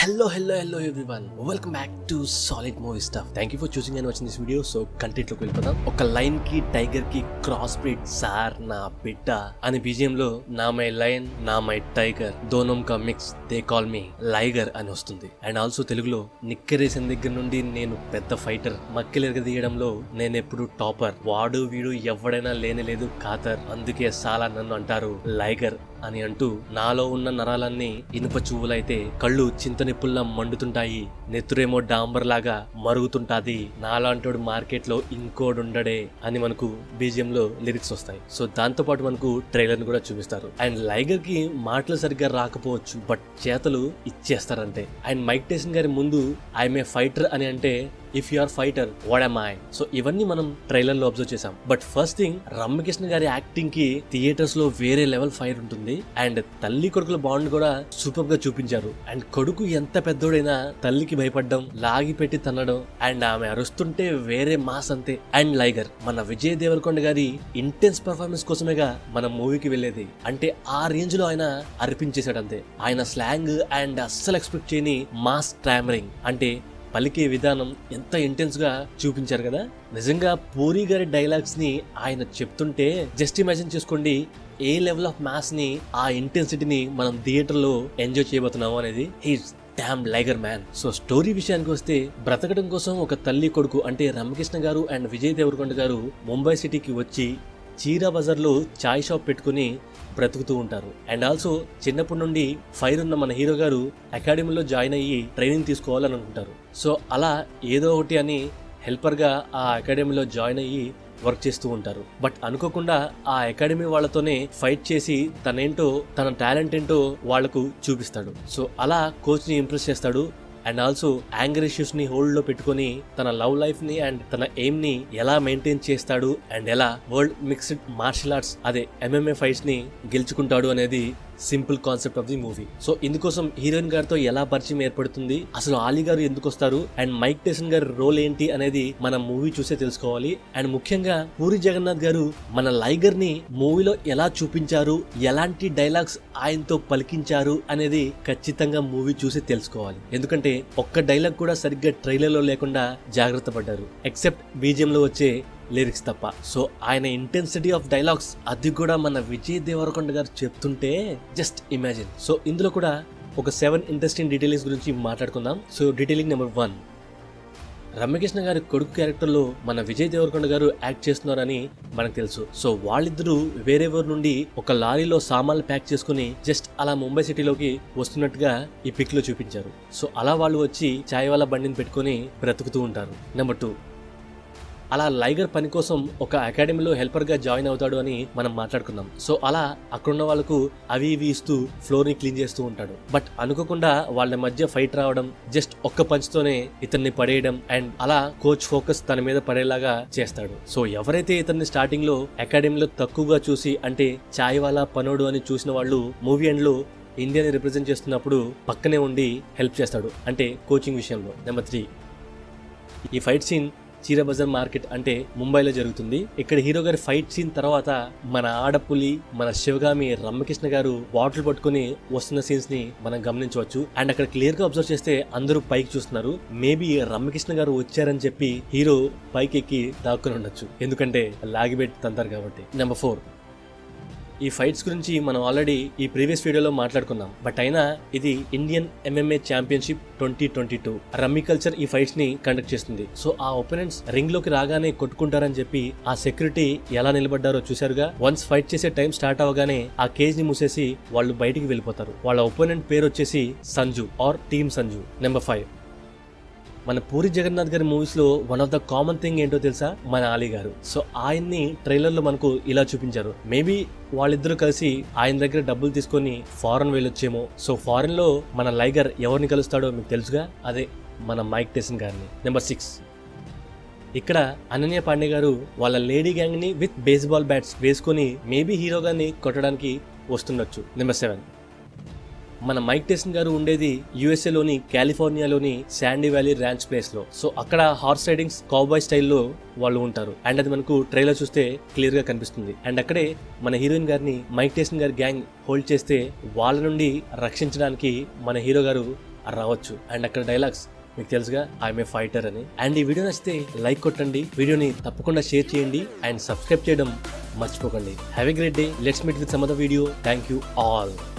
hello hello hello everyone welcome back to solid movie stuff thank you for choosing and వచ్చిన this video so content లోకి వెళ్ళిపోతాం ఒక line కి tiger కి cross breed sir నా బిడ్డ అని బీజిఎం లో నా మై లైన్ నా మై టైగర్ దోనం కా mix they call me Liger అని వస్తుంది అండ్ ఆల్సో తెలుగులో నిక్కరేసిన దగ్గర నుండి నేను పెద్ద ఫైటర్ మక్కిలెరగ తీయడంలో నేను ఎప్పుడు టాపర్ వాడు వీడు ఎవడైనా లేనే లేదు ఖాతర్ అందుకే సాలా నన్ను అంటారు లైగర్ అని అంటూ నాలో ఉన్న నరాలన్నీ ఇనుప చువ్వులైతే కళ్ళు చింతనిప్పుల్లా మండుతుంటాయి నెత్తురేమో డాంబర్ లాగా మరుగుతుంటాది నాలాంటోడు మార్కెట్ లో ఇంకోడుండడే అని మనకు బీజిఎం లో లిరిక్స్ వస్తాయి సో దాంతో పాటు మనకు ట్రైలర్ ని కూడా చూపిస్తారు అండ్ లైగర్ కి మాటలు సరిగ్గా రాకపోవచ్చు బట్ చేతలు ఇచ్చేస్తారంటే అండ్ మైక్ టేసన్ గారి ముందు ఐఎమ్ ఏ ఫైటర్ అని అంటే if you are fighter what am I so ఇవన్నీ మనం ట్రైలర్ లో అబ్జర్వ్ చేసాం బట్ ఫస్ట్ థింగ్ రమ్యకృష్ణ గారి యాక్టింగ్ కి థియేటర్స్ లో వేరే లెవెల్ ఫైర్ ఉంటుంది అండ్ తల్లి కొడుకుల బాండ్ కూడా సూపర్ గా చూపించారు అండ్ కొడుకు ఎంత పెద్దోడైనా తల్లికి భయపడడం లాగి పెట్టి తన్నడం అండ్ ఆమె అరుస్తుంటే వేరే మాస్ అంతే అండ్ లైగర్ మన విజయ్ దేవరకొండ గారి ఇంటెన్స్ పర్ఫార్మెన్స్ కోసమేగా మన మూవీకి వెళ్ళేది అంటే ఆ రేంజ్ లో ఆయన అర్పించేశాడు అంతే ఆయన స్లాంగ్ అండ్ అస్సలు ఎక్స్పెక్ట్ చేయని మాస్ ట్రామరింగ్ అంటే పలికే విధానం ఎంత ఇంటెన్స్ గా చూపించారు కదా నిజంగా పూరి గారి డైలాగ్స్ ని ఆయన చెప్తుంటే జస్ట్ ఇమాజిన్ చేసుకోండి ఏ లెవెల్ ఆఫ్ మ్యాథ్స్ ని ఆ ఇంటెన్సిటీని మనం థియేటర్ లో ఎంజాయ్ చేయబోతున్నాము అనేది he's damn Liger man so story విషయానికి వస్తే బ్రతకడం కోసం ఒక తల్లి కొడుకు అంటే రమకృష్ణ గారు అండ్ విజయ్ దేవరకొండ గారు ముంబై సిటీకి వచ్చి చీరా బజార్లో చాయ్ షాప్ పెట్టుకుని బ్రతుకుతూ ఉంటారు అండ్ ఆల్సో చిన్నప్పటి నుండి ఫైర్ ఉన్న మన హీరో గారు అకాడమీలో జాయిన్ అయ్యి ట్రైనింగ్ తీసుకోవాలని అనుకుంటారు సో అలా ఏదో ఒకటి అని హెల్పర్గా ఆ అకాడమీలో జాయిన్ అయ్యి వర్క్ చేస్తూ ఉంటారు బట్ అనుకోకుండా ఆ అకాడమీ వాళ్ళతోనే ఫైట్ చేసి తనేంటో తన టాలెంట్ ఏంటో వాళ్లకు చూపిస్తాడు సో అలా కోచ్ ని ఇంప్రెస్ చేస్తాడు అండ్ ఆల్సో యాంగర్ ఇష్యూస్ ని హోల్డ్ లో పెట్టుకొని తన లవ్ లైఫ్ ని అండ్ తన ఎయిమ్ ని ఎలా మెయింటైన్ చేస్తాడు అండ్ ఎలా వరల్డ్ మిక్స్డ్ మార్షల్ ఆర్ట్స్ అదే ఎంఎంఏ ఫైట్స్ ని గెలుచుకుంటాడు అనేది simple concept of the movie so ఇందుకోసం హీరోయిన్ గారితో ఎలా పరిచయం ఏర్పడుతుంది అసలు ఆలీ గారు ఎందుకు వస్తారు అండ్ మైక్ టేసన్ గారి రోల్ ఏంటి అనేది మన మూవీ చూసే తెలుసుకోవాలి అండ్ ముఖ్యంగా పూరి జగన్నాథ్ గారు మన లైగర్ ని మూవీలో ఎలా చూపించారు ఎలాంటి డైలాగ్స్ ఆయనతో పలికించారు అనేది ఖచ్చితంగా మూవీ చూసి తెలుసుకోవాలి ఎందుకంటే ఒక్క డైలాగ్ కూడా సరిగ్గా ట్రైలర్ లో లేకుండా జాగ్రత్త పడ్డారు ఎక్సెప్ట్ బీజియం లో వచ్చే లిరిక్స్ తప్ప సో ఆయన ఇంటెన్సిటీ ఆఫ్ డైలాగ్స్ అది కూడా మన విజయ్ దేవరకొండ గారు చెప్తుంటే జస్ట్ ఇమాజిన్ సో ఇందులో కూడా ఒక సెవెన్ ఇంట్రెస్టింగ్ డీటెయిలింగ్స్ గురించి మాట్లాడుకుందాం so detailing number one Ramyakrishna గారి కొడుకు క్యారెక్టర్లో మన విజయ్ దేవరకొండ గారు యాక్ట్ చేస్తున్నారని మనకు తెలుసు సో వాళ్ళిద్దరూ వేరే ఊరు నుండి ఒక లారీలో సామాన్లు ప్యాక్ చేసుకుని జస్ట్ అలా ముంబై సిటీలోకి వస్తున్నట్టుగా ఈ పిక్ లో చూపించారు సో అలా వాళ్ళు వచ్చి చాయ్ వాళ్ళ బండిని పెట్టుకుని బ్రతుకుతూ ఉంటారు నెంబర్ టూ అలా లైగర్ పని కోసం ఒక అకాడమీలో హెల్పర్ గా జాయిన్ అవుతాడు అని మనం మాట్లాడుకున్నాం సో అలా అక్కడున్న వాళ్ళకు అవి ఇవి ఇస్తూ ఫ్లోర్ ని క్లీన్ చేస్తూ ఉంటాడు బట్ అనుకోకుండా వాళ్ళ మధ్య ఫైట్ రావడం జస్ట్ ఒక్క పంచ్ తోనే ఇతన్ని పడేయడం అండ్ అలా కోచ్ ఫోకస్ తన మీద పడేలాగా చేస్తాడు సో ఎవరైతే ఇతన్ని స్టార్టింగ్ లో అకాడమీలో తక్కువగా చూసి అంటే చాయ్ వాలా పనోడు అని చూసిన వాళ్ళు మూవీ ఎండ్ లో ఇండియాని రిప్రజెంట్ చేస్తున్నప్పుడు పక్కనే ఉండి హెల్ప్ చేస్తాడు అంటే కోచింగ్ విషయంలో నెంబర్ త్రీ ఈ ఫైట్ సీన్ చీరబజార్ మార్కెట్ అంటే ముంబైలో జరుగుతుంది ఇక్కడ హీరో గారి ఫైట్ సీన్ తర్వాత మన ఆడపులి మన శివగామి రమ్మకృష్ణ గారు బాటిల్ పట్టుకుని వస్తున్న సీన్స్ ని మనం గమనించవచ్చు అండ్ అక్కడ క్లియర్ గా అబ్జర్వ్ చేస్తే అందరూ పైకి చూస్తున్నారు మేబీ రమ్మకృష్ణ గారు వచ్చారని చెప్పి హీరో పైకి ఎక్కి దాక్కుని ఉండొచ్చు ఎందుకంటే లాగిబెట్టి తంతారు కాబట్టి నెంబర్ ఫోర్ ఈ ఫైట్స్ గురించి మనం ఆల్రెడీ ఈ ప్రీవియస్ వీడియోలో మాట్లాడుకున్నాం బట్ అయినా ఇది Indian MMA championship twenty twenty two rummy culture ఈ ఫైట్స్ ని కండక్ట్ చేస్తుంది సో ఆ ఒపోనెంట్స్ రింగ్ లోకి రాగానే కొట్టుకుంటారని చెప్పి ఆ సెక్యూరిటీ ఎలా నిలబడ్డారో చూసారుగా వన్స్ ఫైట్ చేసే టైం స్టార్ట్ అవగానే ఆ కేజ్ ని మూసేసి వాళ్ళు బయటికి వెళ్ళిపోతారు వాళ్ళ ఒపోనెంట్ పేరు వచ్చేసి సంజు ఆర్ టీమ్ సంజు నెంబర్ ఫైవ్ మన పూరి జగన్నాథ్ గారి మూవీస్ లో one of the common thing ఏంటో తెలుసా మన ఆలీ గారు సో ఆయన్ని ట్రైలర్ లో మనకు ఇలా చూపించారు మేబీ వాళ్ళిద్దరూ కలిసి ఆయన దగ్గర డబ్బులు తీసుకొని ఫారెన్ వెళ్ళొచ్చేమో సో ఫారెన్ లో మన లైగర్ ఎవరిని కలుస్తాడో మీకు తెలుసుగా అదే మన మైక్ టెసన్ గారిని నెంబర్ సిక్స్ ఇక్కడ అనన్య పాండే గారు వాళ్ళ లేడీ గ్యాంగ్ ని విత్ బేస్బాల్ బ్యాట్స్ వేసుకొని మేబీ హీరో గారిని కొట్టడానికి వస్తుండొచ్చు నెంబర్ సెవెన్ మన మైక్ టెసన్ గారు ఉండేది యుఎస్ఏ లోని కాలిఫోర్నియాలోని శాండీ వ్యాలీ ర్యాంచ్ ప్లేస్ లో సో అక్కడ హార్స్ రైడింగ్స్ కౌబాయ్ స్టైల్లో వాళ్ళు ఉంటారు అండ్ అది మనకు ట్రైలర్ చూస్తే క్లియర్ గా కనిపిస్తుంది అండ్ అక్కడే మన హీరోయిన్ గారిని మైక్ టెసన్ గారి గ్యాంగ్ హోల్డ్ చేస్తే వాళ్ళ నుండి రక్షించడానికి మన హీరో గారు రావచ్చు అండ్ అక్కడ డైలాగ్స్ మీకు తెలుసుగా ఐఎమ్ ఏ ఫైటర్ అని అండ్ ఈ వీడియో నచ్చితే లైక్ కొట్టండి వీడియోని తప్పకుండా షేర్ చేయండి అండ్ సబ్స్క్రైబ్ చేయడం మర్చిపోకండి have a great day let's meet with some other video thank you all